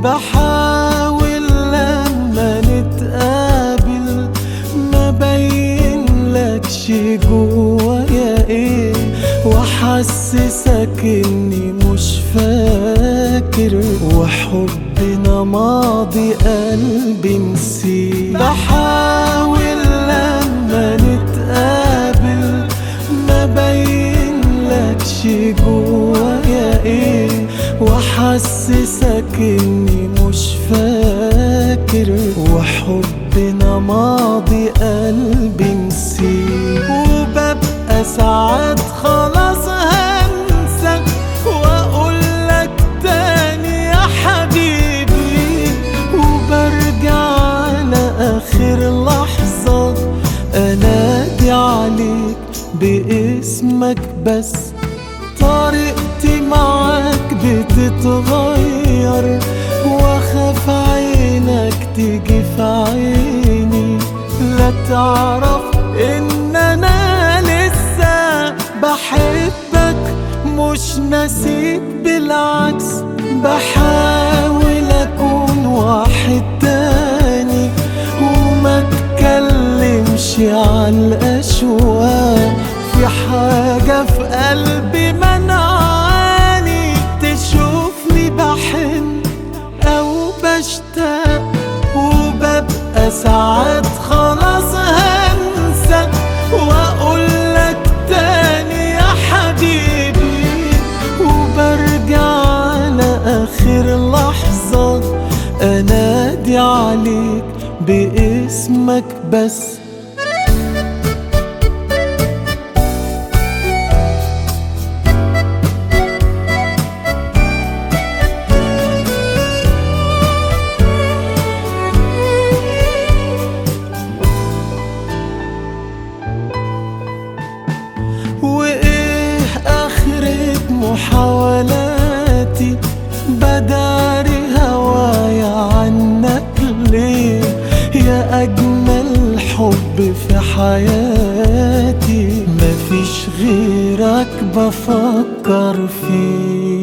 بحاول لما نتقابل ما بينلكش جوايا ايه واحسسك اني مش فاكر وحبنا ماضي قلبي نسيه بحاول لما نتقابل ما بينلكش جوايا ايه واحسسك اني مش فاكر وحبنا ماضي قلبي نسيه وببقى ساعات خلاص هنسى واقول لك تاني يا حبيبي وبرجع على اخر لحظة انادي عليك باسمك بس طريقتي معاك بتتغير واخاف عينك تيجي في عيني لا تعرف ان انا لسه بحبك مش نسيت بالعكس بحاول اكون واحد تاني وما اتكلمش عن الاشواق في حاجة في قلبي منعاني تشوفني بحن او بشتاق وببقى ساعات خلاص هنسى واقول لك تاني يا حبيبي وبرجع على اخر لحظة انادي عليك باسمك بس وايه اخرة محاولاتي بداري هوايا عنك ليه يا اجمل حب في حياتي مفيش غيرك بفكر فيه